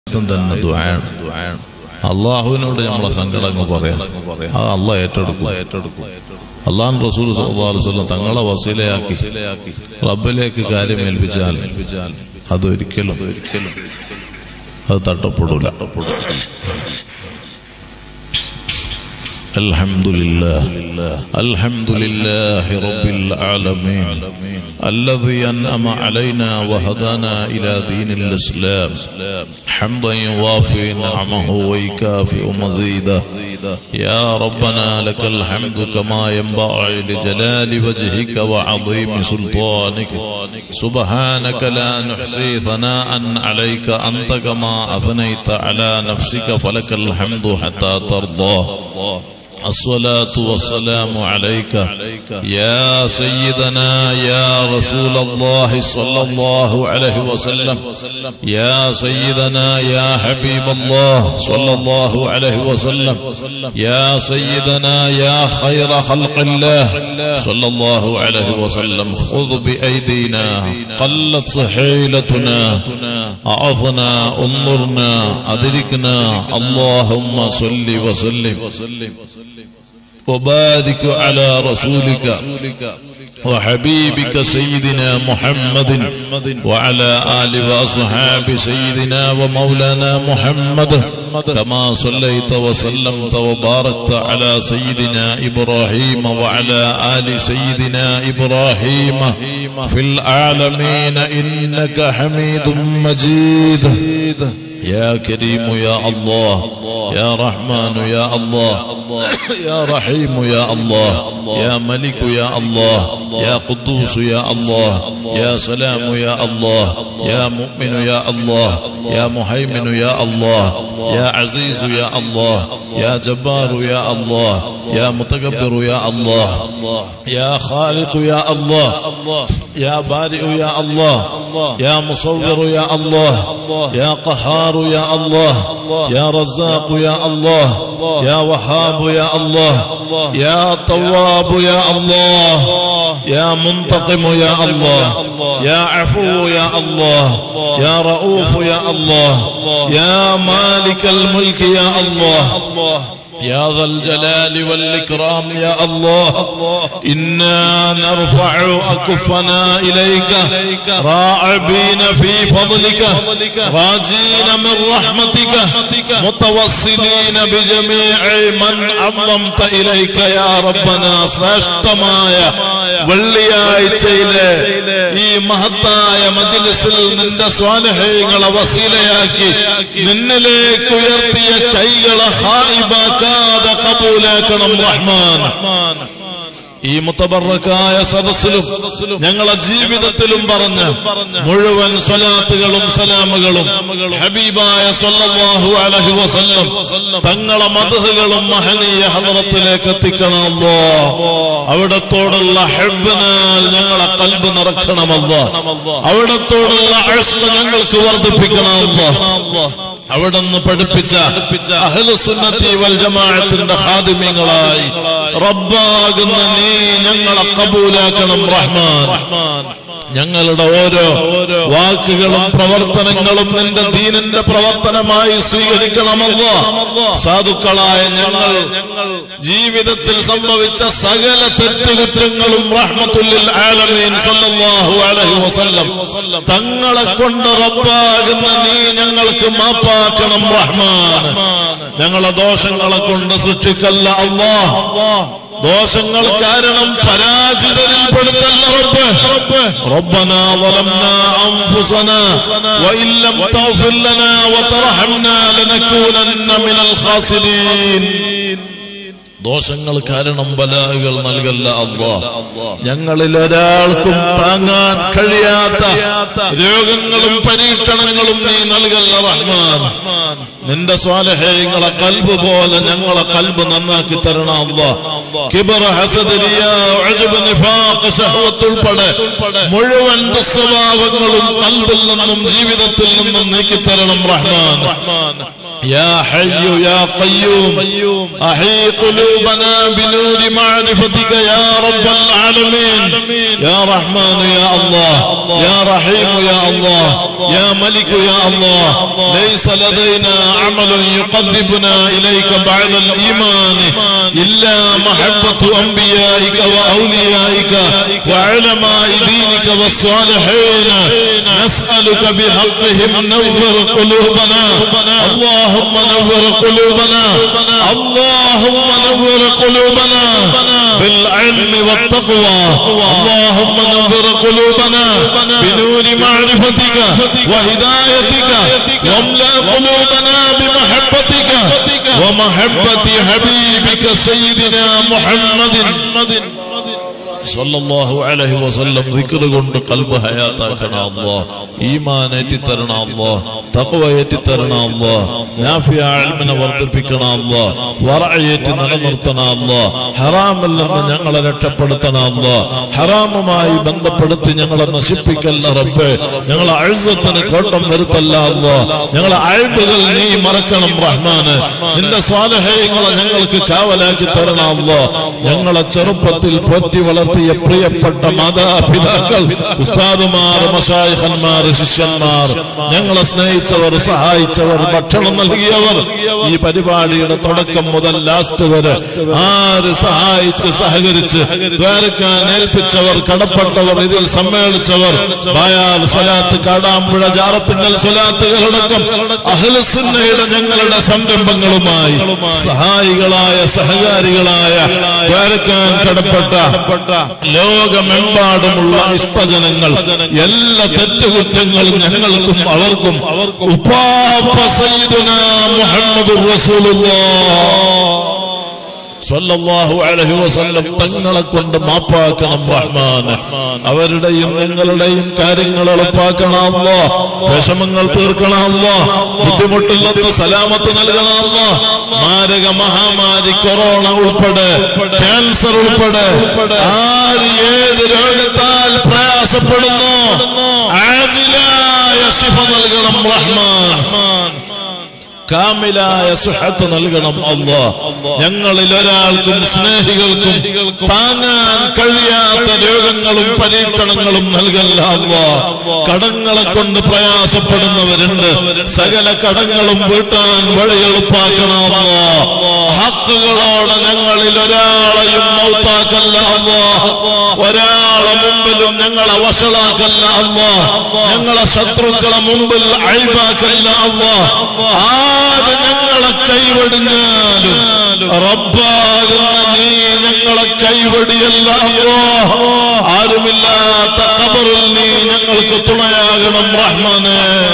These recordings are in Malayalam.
ആയുധം തന്നെ ദുആണ് അള്ളാഹുവിനോട് നമ്മളെ സങ്കടങ്ങൾ പറയാം അത് അള്ളാഹ് ഏറ്റെടുക്കും ഏറ്റെടുക്കും അള്ളാഹു റസൂൽ സല്ലല്ലാഹു അലൈഹി വസല്ലം തങ്ങളെ വസീലയാക്കി റബ്ബിലേക്ക് കാര്യം ഏൽപ്പിച്ചാൽ അതൊരിക്കലും ഒരിക്കലും അത് തട്ടപ്പെടൂല الحمد لله الحمد لله رب العالمين الذي أنعم علينا وهدانا إلى دين الإسلام حمدا يوافي نعمه ويكافئ مزيده يا ربنا لك الحمد كما ينبغي لجلال وجهك وعظيم سلطانك سبحانك لا نحصي ثناء عليك أنت كما أثنيت على نفسك فلك الحمد حتى ترضى الصلاة والسلام عليك يا سيدنا يا رسول الله صلى الله عليه وسلم يا سيدنا يا حبيب الله صلى الله عليه وسلم يا سيدنا يا خير خلق الله صلى الله عليه وسلم خذ بأيدينا قلت صحيلتنا أعظنا انظرنا أدركنا اللهم صل وسلم وبارك على رسولك وحبيبك سيدنا محمد وعلى آل وأصحاب سيدنا ومولانا محمد كما صليت وسلمت وباركت على سيدنا إبراهيم وعلى آل سيدنا إبراهيم في العالمين إنك حميد مجيد يا كريم يا الله يا رحمن يا الله يا رحيم يا الله يا ملك يا الله يا قدوس يا الله يا سلام يا الله يا مؤمن يا الله يا مهيمن يا الله يا عزيز يا الله يا جبار يا الله يا متكبر يا الله يا خالق يا الله يا بارئ يا الله يا مصور يا الله يا قهار يا الله يا رزاق يا الله يا وهاب يا الله يا تواب يا الله يا منتقم يا الله يا عفو يا الله يا رؤوف يا الله يا مالك الملك يا الله يا ذا الجلال والإكرام يا الله إنا نرفع أكفنا إليك راعبين في فضلك راجين من رحمتك متوصلين بجميع من عظمت إليك يا ربنا ശ്രേഷ്ഠമായ വെള്ളിയാഴ്ചയിലെ ഈ മഹത്തായ മജിലിസിൽ നിന്റെ സ്വാലഹ്യങ്ങളെ വസീലയാക്കി നിന്നിലേക്ക് ഉയർത്തിയ കൈകളെ ഹായിബാക്കാതെ കബൂലാക്കണം റഹ്മാൻ ഈ മുത്തബറക്കായ സദസ്സിലും ഞങ്ങളെ ജീവിതത്തിലും പറഞ്ഞ് മുഴുവൻ സ്വലാത്തുകളും സലാമുകളും ഹബീബായ സല്ലല്ലാഹു അലൈഹി വസല്ലം തങ്ങളെ മധുഹകളും മഹനീയ ഹദറത്തിലേക്ക് എത്തിക്കണമല്ലോ അവിടത്തോടുള്ള ഹെബിനാൽ ഞങ്ങളെ കൽബ് നിറക്കണമല്ലോ അവിടത്തോടുള്ള അഷ്ക ഞങ്ങൾക്ക് വർദ്ധിപ്പിക്കണമല്ലോ അവിടുന്ന് പഠിപ്പിച്ച അഹ്ലുസുന്നത്തി വൽ ജമാഅത്തിന്റെ ഖാദിമീങ്ങളായി റബ്ബാകുന്ന നീ ഞങ്ങളെ കബൂലാക്കണം റഹ്മാൻ ഞങ്ങളുടെ ഓരോ വാക്കുകളും പ്രവർത്തനങ്ങളും നിന്റെ ദീനിന്റെ പ്രവർത്തനമായി സ്വീകരിക്കണമല്ലോ സാധുക്കളായ ഞങ്ങൾ ജീവിതത്തിൽ സംഭവിച്ച സകല തെറ്റുകുറ്റങ്ങളും റഹ്മത്തുല്ലിൽ ആലമീൻ സല്ലല്ലാഹു അലൈഹി വസല്ലം തങ്ങളെ കൊണ്ട് റബ്ബാകുന്ന നീ ഞങ്ങൾക്ക് മാപ്പാക്കണം റഹ്മാൻ ഞങ്ങളെ ദോഷങ്ങളെ കൊണ്ട് സൃഷ്ടിക്കല്ല അല്ലാഹ് ദോഷങ്ങൾ കാരണം പരാജിതരിൽ പെടുത്തല്ല റബ്ബ് ربنا ظلمنا أنفسنا وإن لم تغفر لنا وترحمنا لنكونن من الخاسرين ദോഷങ്ങൾ കാരണം ബലാഹുകൾ നൽകല്ല അള്ളാ ഞങ്ങളിൽ ഒരാൾക്കും താങ്ങാൻ കഴിയാത്ത രോഗങ്ങളും പരീക്ഷണങ്ങളും നീ നൽകല്ല റഹ്മാൻ നിന്റെ സ്വാലഹേയങ്ങളെ കൽബ് പോലെ ഞങ്ങളെ കൽബ് നന്നാക്കി തരണം അള്ളാ കിബർ ഹസദ് റിയ ഉജ്ബ് നിഫാഖ് ശഹവത്ത് ഉൾപ്പെടെ മുഴുവൻ ദുസ്വഭാവങ്ങളും കൽബിൽ നിന്നും ജീവിതത്തിൽ നിന്നും നീക്കി തരണം റഹ്മാൻ يا حي يا قيوم أحي قلوب قلوبنا بنور معرفتك يا رب العالمين يا رحمن يا الله يا رحيم يا الله يا ملك يا الله ليس لدينا عمل يقربنا إليك بعد الإيمان إلا محبة أنبيائك وأوليائك وعلماء دينك والصالحين نسألك بحقهم نور قلوبنا اللهم نور قلوبنا اللهم نور قلوبنا بالعلم والتقوى اللهم نور قلوبنا بنور معرفتك وهدايتك واملأ قلوبنا بمحبتك ومحبة حبيبك سيدنا محمد സല്ലല്ലാഹു അലൈഹി വസല്ലം ദിക്ർ കൊണ്ട് കൽബ് ഹയാത്താക്കണ അല്ലാഹ് ഈമാൻ ഏറ്റിത്തരണ അല്ലാഹ് തഖ്വ ഏറ്റിത്തരണ അല്ലാഹ് നാഫിയ ഇൽമിനെ വർദ്ധിപ്പിക്കണ അല്ലാഹ് വറഅയേറ്റ് നിലനിർത്തണ അല്ലാഹ് ഹറാമിൽ നിന്ന് ഞങ്ങളെ രക്ഷപ്പെടുത്തണ അല്ലാഹ് ഹറാമുമായി ബന്ധപ്പെടുത്തി ഞങ്ങളെ നശിപ്പിക്കല്ല റബ്ബേ ഞങ്ങളെ അഴുസത്തിന് കോട്ടം വരുത്തല്ല അല്ലാഹ് ഞങ്ങളെ അഴിബുകൾ നീ മറക്കണം റഹ്മാന് നിന്റെ സ്വാലഹയങ്ങളെ ഞങ്ങൾക്ക് കാവലാക്കി തരണം അല്ലാഹ് ഞങ്ങളെ ചെറുപ്പത്തിൽ പോറ്റി വളർത്തിയ പ്രിയപ്പെട്ട മാതാപിതാക്കൾ ഉസ്താദുമാർ മഷായിഖന്മാർ ശിഷ്യന്മാർ ഞങ്ങളെ സ്നേഹിച്ചവർ സഹായിച്ചവർ ഭക്ഷണം നൽകിയവർ ഈ പരിപാടിയുടെ തുടക്കം മുതൽ ലാസ്റ്റ് വരെ ആര് സഹായിച്ച് സഹകരിച്ച് വേർക്കാൻ ഏൽപ്പിച്ചവർ കടപ്പെട്ടവർ ഇതിൽ സമ്മേളിച്ചവർ ബായാൽ സ്വലാത്ത് കാടാമ്പുഴ ജാറത്തിങ്കൽ സ്വലാത്തുകളടക്കം അഹ്ലുസുന്നയുടെ ഞങ്ങളുടെ സംരംഭങ്ങളുമായി സഹായികളായ സഹകാരികളായ വേർക്കാൻ കടപ്പെട്ട ലോകമെമ്പാടുമുള്ള ഇഷ്ടജനങ്ങൾ എല്ലാ തെറ്റുകുറ്റങ്ങളും ഞങ്ങൾക്കും അവർക്കും ഉപ്പാപ്പ സയ്യിദുനാ മുഹമ്മദുർ റസൂലുള്ളാഹ് സ്വല്ലല്ലാഹു അലൈഹി വസല്ലം തങ്ങളെ കൊണ്ട് മാപ്പാക്കണം റഹ്മാൻ അവരുടെയും നിങ്ങളുടെയും കാര്യങ്ങൾ എളുപ്പാക്കണം അല്ലാ വിഷമങ്ങൾ തീർക്കണം അല്ലാ ബുദ്ധിമുട്ടില്ലാത്ത സലാമത്ത് നൽകണം അല്ലാ മാരക മഹാമാരി കൊറോണ ഉൾപ്പെടെ ക്യാൻസർ ഉൾപ്പെടെ ആര് ഏത് രോഗത്താൽ പ്രയാസപ്പെടുന്നു ആജിലായ ശിഫ നൽകണം റഹ്മാൻ കാമിലായ സുഹത്ത് നൽകണം അല്ലാ ഞങ്ങളിൽ ഒരാൾക്കും സ്നേഹികൾക്കും താങ്ങാൻ കഴിയാത്ത രോഗങ്ങളും പരീക്ഷണങ്ങളും നൽകല്ല അല്ലാ കടങ്ങളെ കൊണ്ട് പ്രയാസപ്പെടുന്നവരുണ്ട് സകല കടങ്ങളും വീട്ടാൻ വഴി എളുപ്പാക്കണം അല്ലാ ഹക്കുകളോടെ ഞങ്ങളിൽ ഒരാളെയും മൗത്താക്കല്ല അല്ലാ ഒരാളെ മുമ്പിലും ഞങ്ങളെ വഷളാക്കല്ല അല്ലാ ഞങ്ങളെ ശത്രുക്കളെ മുമ്പിൽ അഴിവാക്കല്ല അല്ലാ ആര് ഞങ്ങളെ കൈവടിഞ്ഞാലും റബ്ബാകുന്ന നീ ഞങ്ങളെ കൈവടിയല്ല അല്ലാ ആരുമില്ലാത്ത കബറിൽ നീ ഞങ്ങൾക്ക് തുണയാകണം റഹ്മാനെ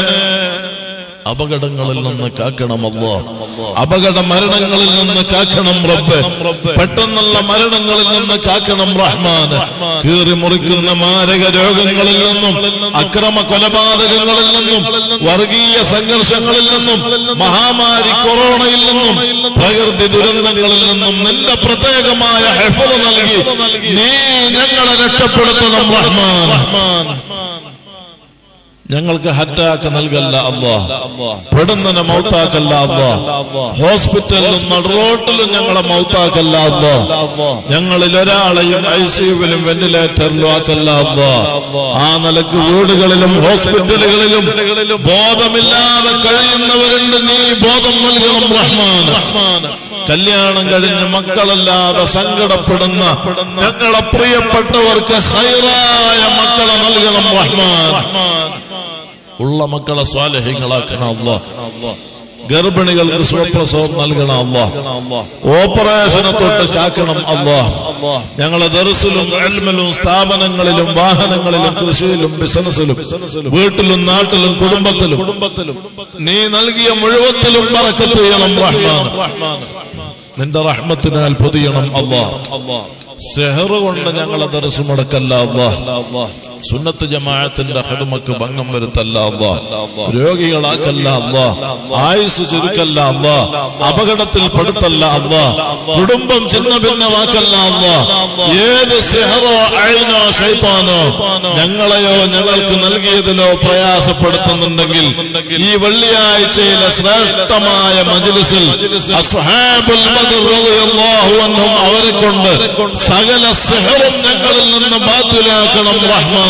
അപകടങ്ങളിൽ നിന്ന് കാക്കണമല്ലോ അപകട മരണങ്ങളിൽ നിന്ന് കാക്കണം റബ്ബ് പെട്ടെന്നുള്ള മരണങ്ങളിൽ നിന്ന് കാക്കണം റഹ്മാൻ കീറി മുറിക്കുന്ന മാരക രോഗങ്ങളിൽ നിന്നും അക്രമ കൊലപാതകങ്ങളിൽ നിന്നും വർഗീയ സംഘർഷങ്ങളിൽ നിന്നും മഹാമാരി കൊറോണയിൽ നിന്നും പ്രകൃതി ദുരന്തങ്ങളിൽ നിന്നും നിന്റെ പ്രത്യേകമായ ഹെഫ നൽകി നീ ഞങ്ങളെ രക്ഷപ്പെടുത്തണം റഹ്മാൻ ഞങ്ങൾക്ക് ഹറ്റാക്ക് നൽകല്ല അള്ളാ പെടുന്നനെ മൗത്താക്കല്ല അള്ളാ ഹോസ്പിറ്റലിലും നടുറോട്ടിലും ഞങ്ങളെ മൗത്താക്കല്ല അള്ളാ ഞങ്ങളിൽ ഒരാളെയും ഐ സിയുവിലും വെന്റിലേറ്ററിലും ആക്കല്ല അള്ളാ ആ നിലക്ക് വീടുകളിലും ഹോസ്പിറ്റലുകളിലും ബോധമില്ലാതെ കഴിയുന്നവരുണ്ട് നീ ബോധം നൽകണം റഹ്മാൻ കല്യാണം കഴിഞ്ഞ് മക്കളല്ലാതെ സങ്കടപ്പെടുന്ന ഞങ്ങളെ പ്രിയപ്പെട്ടവർക്ക് ഹൈറായ മക്കളെ നൽകണം റഹ്മാൻ ഉള്ള മക്കളെ സ്വാലഹ്യങ്ങളാക്കണം അല്ല ഗർഭിണികൾക്ക് സുഖപ്രസവം നൽകണം അല്ല ഓപ്പറേഷനെ തൊട്ട് കാക്കണം അല്ല ഞങ്ങളെ ദർസിലും എൽമിലും സ്ഥാപനങ്ങളിലും വാഹനങ്ങളിലും കൃഷിയിലും ബിസിനസ്സിലും വീട്ടിലും നാട്ടിലും കുടുംബത്തിലും കുടുംബത്തിലും നീ നൽകിയ മുഴുവത്തിലും പറക്കത്ത് ചെയ്യണം റഹ്മാൻ നിന്റെ റഹ്മത്തിനാൽ പൊതിയണം അല്ലാ സെഹർ കൊണ്ട് ഞങ്ങളെ ദർസ് മുടക്കല്ല അല്ലാ സുന്നത്ത് ജമാഅത്തിന്റെ ഹിദ്മക്ക് ഭംഗം വരുത്തല്ല അല്ലാ രോഗികളാക്കല്ല അല്ലാ ആയുസ് ചുരുക്കല്ല അല്ലാ അപകടത്തിൽ പെടുത്തല്ല അല്ലാ കുടുംബം ചിന്ന ഭിന്നമാക്കല്ല അല്ലാ ഏത് സെഹറോ അഴിനോ ഷൈത്താനോ ഞങ്ങളെയോ ഞങ്ങൾക്ക് നൽകിയതിലോ പ്രയാസപ്പെടുത്തുന്നുണ്ടെങ്കിൽ ഈ വെള്ളിയാഴ്ചയിലെ ശ്രേഷ്ഠമായ മജ്ലിസിൽ അസ്ഹാബുൽ ബദർ റളിയല്ലാഹു അൻഹും അവരെ കൊണ്ട് സകല സെഹറും ഞങ്ങളിൽ നിന്ന് ബാത്തിലാക്കണം റഹ്മാന്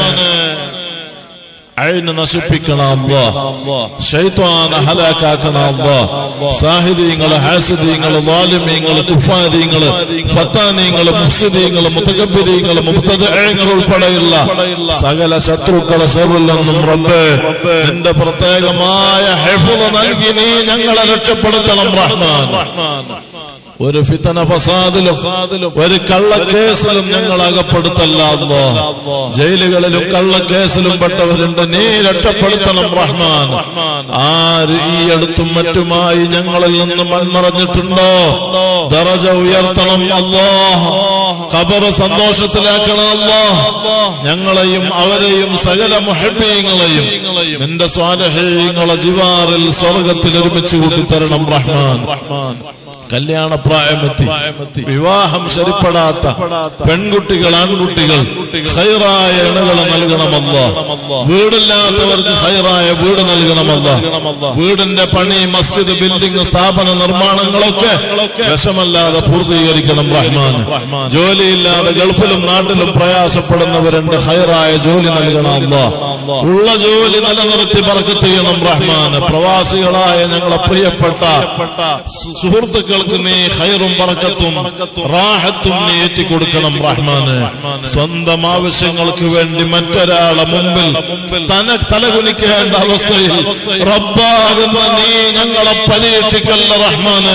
അഴിന് നശിപ്പിക്കണം ഷൈത്വാന ഹലാക്കാക്കണം സാഹിദീങ്ങള് ഹാസിദീങ്ങള് വാലിമീങ്ങള് കുഫാദീങ്ങള് ഫത്താനീങ്ങള് മുഫ്സിദീങ്ങള് മുത്തകബിരീങ്ങള് മുബ്തദഈങ്ങൾ ഉൾപ്പെടെയുള്ള സകല ശത്രുക്കളെ ഷെറിൽ നിന്നും റബ്ബേ നിന്റെ പ്രത്യേകമായ ഹെഫുദ് നൽകി നീ ഞങ്ങളെ രക്ഷപ്പെടുത്തണം റഹ്മാൻ ഒരു ഫിത്തന ഫസാദിലും ഒരു കള്ളക്കേസിലും ഞങ്ങൾ അകപ്പെടുത്തല്ല അല്ലോ ജയിലുകളിലും കള്ളക്കേസിലും പെട്ടവരുണ്ട് നീ രക്ഷപ്പെടുത്തണം റഹ്മാൻ ആര് ഈ അടുത്തും മറ്റുമായി ഞങ്ങളിൽ നിന്ന് മൺമറഞ്ഞിട്ടുണ്ടോ ദറജ ഉയർത്തണം അല്ലോ ഖബർ സന്തോഷത്തിലാക്കണം അല്ലോ ഞങ്ങളെയും അവരെയും സകല മുഹബീങ്ങളെയും നിന്റെ സ്വാലഹീങ്ങളെ ജിവാറിൽ സ്വർഗത്തിൽ ഒരുമിച്ച് കൂട്ടിത്തരണം റഹ്മാൻ കല്യാണ പ്രായമെത്തി വിവാഹം ശരിപ്പെടാത്ത പെൺകുട്ടികൾ ആൺകുട്ടികൾ ഹൈറായ ഇണകളെ നൽകണമല്ല വീടില്ലാത്തവർക്ക് ഹൈറായ വീട് നൽകണമല്ല വീടിന്റെ പണി മസ്ജിദ് ബിൽഡിംഗ് സ്ഥാപന നിർമ്മാണങ്ങളൊക്കെ വിഷമല്ലാതെ പൂർത്തീകരിക്കണം റഹ്മാൻ ജോലിയില്ലാതെ ഗൾഫിലും നാട്ടിലും പ്രയാസപ്പെടുന്നവരുണ്ട് ഹൈറായ ജോലി നൽകണമല്ല ഉള്ള ജോലി നിലനിർത്തി പറക്കത്ത് ചെയ്യണം റഹ്മാൻ പ്രവാസികളായ ഞങ്ങളെ പ്രിയപ്പെട്ട സുഹൃത്തുക്കൾക്ക് നീ ഹൈറും പറക്കത്തും റാഹത്തും നീ ഏറ്റിക്കൊടുക്കണം റഹ്മാന് സ്വന്തം ആവശ്യങ്ങൾക്ക് വേണ്ടി മറ്റൊരാളെ മുമ്പിൽ തന തലകുനിക്കേണ്ട അവസ്ഥയിൽ റബ്ബാകുന്ന നീ ഞങ്ങളെ പരീക്ഷിക്കല്ല റഹ്മാന്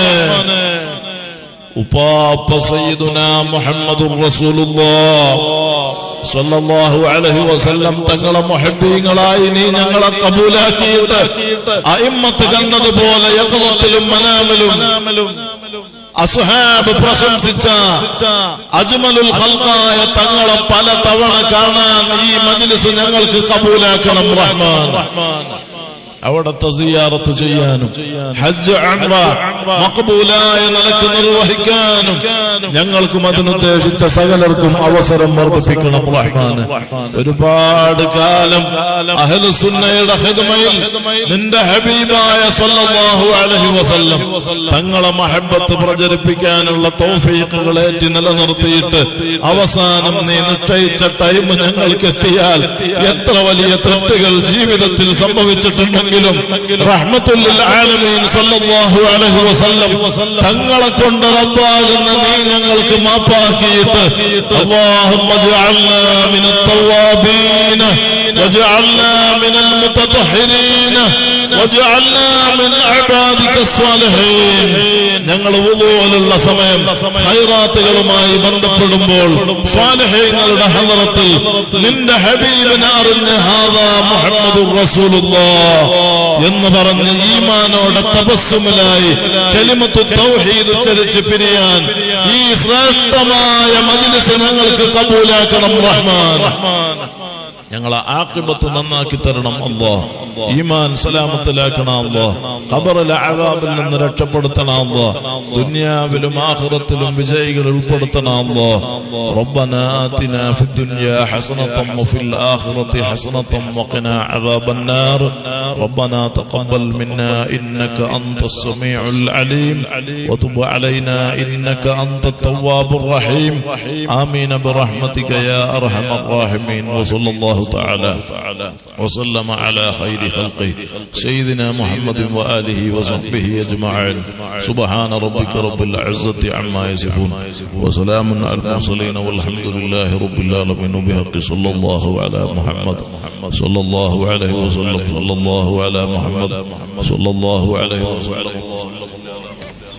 ഉപ്പാപ്പ സയ്യിദുന മുഹമ്മദുർ റസൂലുള്ളാഹ് സല്ലല്ലാഹു അലൈഹി വസല്ലം തങ്ങളെ മുഹബ്ബീങ്ങളായി നീ ഞങ്ങളെ കബൂലാക്കിയിട്ട് അയിമ്മത്ത് കണ്ടതുപോലെ യഖദത്തിലും മനാമിലും അസുഹാബ് പ്രശംസിച്ച അജ്മലുൽ ഖൽഖായ തങ്ങളെ പല തവണ കാണാൻ ഈ മജ്ലിസ് ഞങ്ങൾക്ക് കബൂലാക്കണം റഹ്മാൻ അവിടത്തെ സിയാറത്ത് ചെയ്യാനും ഹജ്ജ് അംറ മഖബൂലായ നിലക്ക് നിർവഹിക്കാനും ഞങ്ങൾക്കും അതിനുദ്ദേശിച്ച സകലർക്കും അവസരം വർദ്ധിപ്പിക്കണം റഹ്മാൻ ഒരുപാട് കാലം അഹ്ലുസുന്നയുടെ ഹിദ്മയിൽ നിന്റെ ഹബീബായ സല്ലല്ലാഹു അലൈഹി വസല്ലം തങ്ങളെ മഹബത്ത് പ്രചരിപ്പിക്കാനുള്ള തൗഫീഖുകൾ ഏറ്റി നിലനിർത്തിയിട്ട് അവസാനം നീ നിശ്ചയിച്ച ടൈം ഞങ്ങൾക്ക് എത്തിയാൽ എത്ര വലിയ തെറ്റുകൾ ജീവിതത്തിൽ സംഭവിച്ചിട്ടുണ്ടെങ്കിലും റഹ്മത്തുല്ലിൽ ആലമീൻ സല്ലല്ലാഹു അലൈഹി വസല്ലം തങ്ങളെ കൊണ്ട് റബ്ബാകുന്ന നീ ഞങ്ങൾക്ക് മാപ്പാക്കിയിട്ട് اللهم اجعلنا من التوابين واجعلنا من المتطهرين واجعلنا من عبادك الصالحين ഞങ്ങൾ പോലുള്ള സമയം ഹൈറാത്തുകളുമായി ബന്ധപ്പെടുമ്പോൾ സ്വാലഹ്യങ്ങളുടെ ഹദറത്തിൽ നിന്റെ ഹബീബിനെ അറിഞ്ഞ് ഹാദാ മുഹമ്മദുർ റസൂലുള്ളാഹ് എന്ന് പറഞ്ഞ് ഈമാനോടെ തപസ്സുമിലായി കലിമത്തു തൗഹീദ് ഉച്ചരിച്ച് പിരിയാൻ ഈ ശ്രേഷ്ഠമായ മജ്ലിസ് ഞങ്ങൾക്ക് കബൂലാക്കണം റഹ്മാൻ ഞങ്ങളെ ആക്കിബത്ത് നന്നാക്കി തരണം അല്ലോ ഈമാൻ സലാമത്തിലാക്കണം അല്ലോ ഖബറിലെ അഴാബിൽ നിന്ന് രക്ഷപ്പെടുത്തണം അല്ലോ ദുനിയാവിലും ആഖിറത്തിലും വിജയികൾ ഉൾപ്പെടുത്തണം അല്ലോ ربنا آتنا في الدنيا حسنة وفي الآخرة حسنة وقنا عذاب النار ربنا تقبل منا إنك أنت السميع العليم وتب علينا إنك أنت التواب الرحيم آمين برحمتك يا أرحم الراحمين وصلى الله تعالى وسلم على خير خلقه سيدنا محمد وآله وصحبه أجمعين سبحان ربك رب العزة عما يصفون وسلام على المرسلين والحمد لله رب العالمين بحق صلى الله على محمد صلى الله عليه وسلم صلى الله على محمد صلى الله عليه وسلم